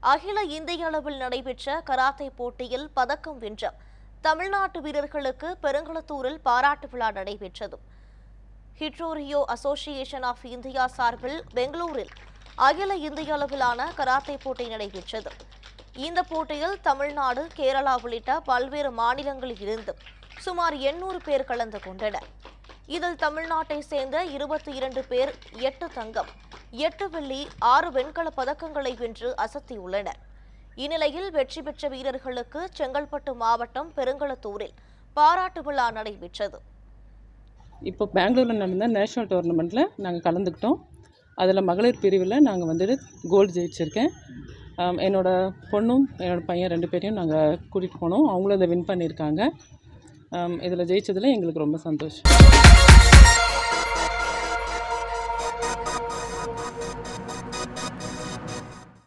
அகில இந்திய அளவில் நடைபெற்ற கராத்தே போட்டியில் பதக்கம் வென்ற தமிழ்நாட்டு வீரர்களுக்கு பெருங்குளத்தூரில் பாராட்டு விழா நடைபெற்றது ஹிட்ரோரியோ அசோசியேஷன் ஆஃப் இந்தியா சார்பில் பெங்களூரில் அகில இந்திய அளவிலான கராத்தே போட்டி நடைபெற்றது இந்த போட்டியில் தமிழ்நாடு கேரளா உள்ளிட்ட பல்வேறு மாநிலங்களில் இருந்து சுமார் எண்ணூறு பேர் கலந்து கொண்டனர் இதில் தமிழ்நாட்டை சேர்ந்த இருபத்தி இரண்டு பேர் எட்டு தங்கம் எட்டு வெள்ளி ஆறு வெண்கலப் பதக்கங்களை வென்று அசத்தியுள்ளனர் இந்நிலையில் வெற்றி பெற்ற வீரர்களுக்கு செங்கல்பட்டு மாவட்டம் பெருங்களத்தூரில் பாராட்டு விழா நடைபெற்றது இப்போ பெங்களூரில் நடந்த நேஷ்னல் டோர்னமெண்ட்டில் நாங்கள் கலந்துக்கிட்டோம் அதில் மகளிர் பிரிவில் நாங்கள் வந்துட்டு கோல்டு ஜெயிச்சிருக்கேன் ஆம், என்னோட பொண்ணும் என்னோட பையன் ரெண்டு பேரையும் நாங்கள் கூட்டிகிட்டு போனோம் அவங்களும் இதை வின் பண்ணியிருக்காங்க இதில் ஜெயிச்சதில் எங்களுக்கு ரொம்ப சந்தோஷம்